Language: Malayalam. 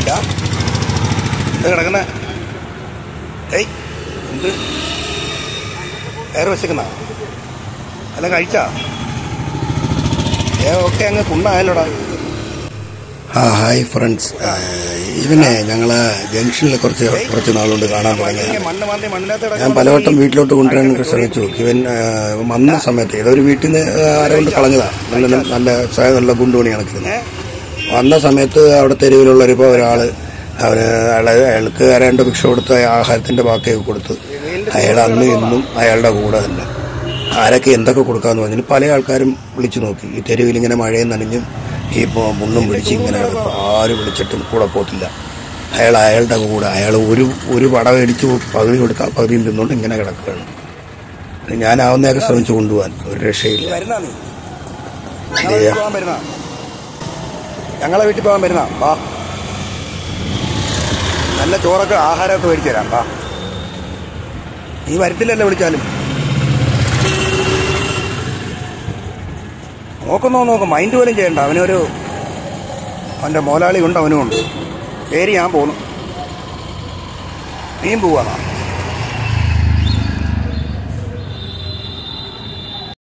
ഇതാ ഇത് കിടക്കുന്ന ഏയ് എന്ത് വേറെ വെച്ചേക്കുന്ന അല്ല കഴിച്ചാ ഏ ഓക്കെ അങ്ങ് കുണ്ണായല്ലോടാ ആ ഹായ് ഫ്രണ്ട്സ് ഇവനെ ഞങ്ങള് ജംഗ്ഷനിൽ കുറച്ച് കുറച്ച് നാളുകൊണ്ട് കാണാൻ തുടങ്ങിയതാണ് ഞാൻ പലവട്ടം വീട്ടിലോട്ട് കൊണ്ടുവരാനൊക്കെ ശ്രമിച്ചു ഇവൻ ആ, വന്ന സമയത്ത് ഏതൊരു വീട്ടിൽ നിന്ന് ആരോ കൊണ്ട് കളഞ്ഞതാണ് നല്ല നല്ല സായ നല്ല ഗുണ്ടുപണി കണക്കിരുന്നു വന്ന സമയത്ത് അവിടെ തെരുവിലുള്ളൊരിപ്പോൾ ഒരാള് അവന് അയാളെ അയാൾക്ക് ആരാണ്ട് ഭിക്ഷ കൊടുത്ത് ആഹാരത്തിന്റെ ബാക്കിയൊക്കെ കൊടുത്ത് അയാൾ അന്ന് ഇന്നും അയാളുടെ കൂടെ തന്നെ ആരൊക്കെ എന്തൊക്കെ കൊടുക്കാന്ന് പറഞ്ഞു പല ആൾക്കാരും വിളിച്ചു നോക്കി ഈ തെരുവിൽ ഇങ്ങനെ മഴയും നനഞ്ഞും ഈ പോ- മുള്ളും പിടിച്ച് ഇങ്ങനെ കിടക്കും ആരും വിളിച്ചിട്ടും കൂടെ പോത്തില്ല അയാൾ അയാളുടെ കൂടെ അയാൾ ഒരു ഒരു പട മേടിച്ച് പകുതി കൊടുത്താൽ പകുതിയും തിന്നുകൊണ്ട് ഇങ്ങനെ കിടക്കുകയാണ് ഞാൻ ആവുന്നതൊക്കെ ശ്രമിച്ചു കൊണ്ടുപോകാൻ ഒരു രക്ഷയില്ല ഇതെയാ. ഞങ്ങളെ വീട്ടിൽ പോകാൻ വരുന്ന വാ നല്ല ചോറൊക്കെ ആഹാരമൊക്കെ മേടിച്ചു തരാം വാ നീ വരത്തില്ലല്ലോ വിളിച്ചാലും നോക്കുന്നോ നോക്കും മൈൻഡ് പോലും ചെയ്യണ്ട അവനൊരു അവൻ്റെ മോലാളി ഉണ്ട് അവനും ഉണ്ട് ശരി ഞാൻ പോന്നു നീയും പോവാന്നാ